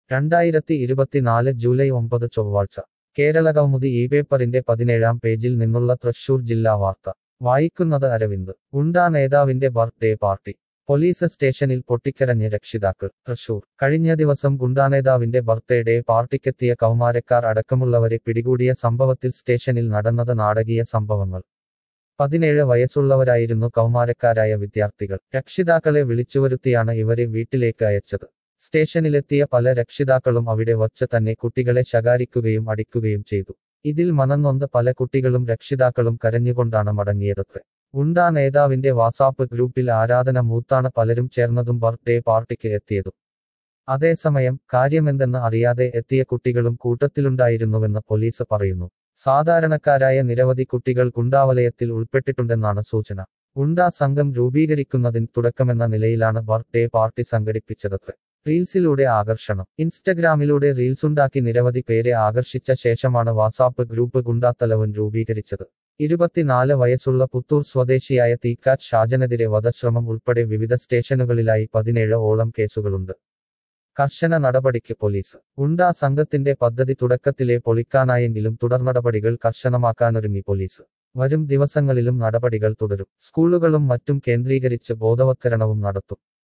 രണ്ടായിരത്തി ഇരുപത്തിനാല് ജൂലൈ ഒമ്പത് ചൊവ്വാഴ്ച കേരളകൗമുദി ഈ പേപ്പറിന്റെ പതിനേഴാം പേജിൽ നിന്നുള്ള തൃശൂർ ജില്ലാ വാർത്ത വായിക്കുന്നത് അരവിന്ദ് ഗുണ്ടാ നേതാവിന്റെ ബർത്ത്ഡേ പാർട്ടി പോലീസ് സ്റ്റേഷനിൽ പൊട്ടിക്കരഞ്ഞ് രക്ഷിതാക്കൾ തൃശൂർ കഴിഞ്ഞ ദിവസം ഗുണ്ടാനേതാവിന്റെ ബർത്ത്ഡേ പാർട്ടിക്കെത്തിയ കൗമാരക്കാർ അടക്കമുള്ളവരെ പിടികൂടിയ സംഭവത്തിൽ സ്റ്റേഷനിൽ നടന്നത് നാടകീയ സംഭവങ്ങൾ പതിനേഴ് വയസ്സുള്ളവരായിരുന്നു കൗമാരക്കാരായ വിദ്യാർത്ഥികൾ രക്ഷിതാക്കളെ വിളിച്ചുവരുത്തിയാണ് ഇവരെ വീട്ടിലേക്ക് അയച്ചത് സ്റ്റേഷനിലെത്തിയ പല രക്ഷിതാക്കളും അവിടെ വച്ച് തന്നെ കുട്ടികളെ ശകാരിക്കുകയും അടിക്കുകയും ചെയ്തു ഇതിൽ മനംനൊന്ത് പല കുട്ടികളും രക്ഷിതാക്കളും കരഞ്ഞുകൊണ്ടാണ് മടങ്ങിയതത്രേ ഗുണ്ടാ നേതാവിന്റെ വാട്സാപ്പ് ഗ്രൂപ്പിൽ ആരാധന മൂത്താണ് പലരും ചേർന്നതും ബർത്ത്ഡേ പാർട്ടിക്ക് എത്തിയതും അതേസമയം കാര്യമെന്തെന്ന് അറിയാതെ എത്തിയ കുട്ടികളും കൂട്ടത്തിലുണ്ടായിരുന്നുവെന്ന് പോലീസ് പറയുന്നു സാധാരണക്കാരായ നിരവധി കുട്ടികൾ ഗുണ്ടാവലയത്തിൽ ഉൾപ്പെട്ടിട്ടുണ്ടെന്നാണ് സൂചന ഗുണ്ടാ സംഘം രൂപീകരിക്കുന്നതിന് തുടക്കമെന്ന നിലയിലാണ് ബർത്ത്ഡേ പാർട്ടി സംഘടിപ്പിച്ചതത്രേ റീൽസിലൂടെ ആകർഷണം ഇൻസ്റ്റഗ്രാമിലൂടെ റീൽസ് ഉണ്ടാക്കി നിരവധി പേരെ ആകർഷിച്ച ശേഷമാണ് വാട്സാപ്പ് ഗ്രൂപ്പ് ഗുണ്ടാത്തലവൻ രൂപീകരിച്ചത് ഇരുപത്തിനാല് വയസ്സുള്ള പുത്തൂർ സ്വദേശിയായ തീക്കാറ്റ് ഷാജനെതിരെ വധശ്രമം ഉൾപ്പെടെ വിവിധ സ്റ്റേഷനുകളിലായി പതിനേഴ് ഓളം കേസുകളുണ്ട് കർശന നടപടിക്ക് പോലീസ് ഗുണ്ടാ സംഘത്തിന്റെ പദ്ധതി തുടക്കത്തിലെ പൊളിക്കാനായെങ്കിലും തുടർനടപടികൾ കർശനമാക്കാനൊരുങ്ങി പോലീസ് വരും ദിവസങ്ങളിലും നടപടികൾ തുടരും സ്കൂളുകളും മറ്റും കേന്ദ്രീകരിച്ച് ബോധവത്കരണവും നടത്തും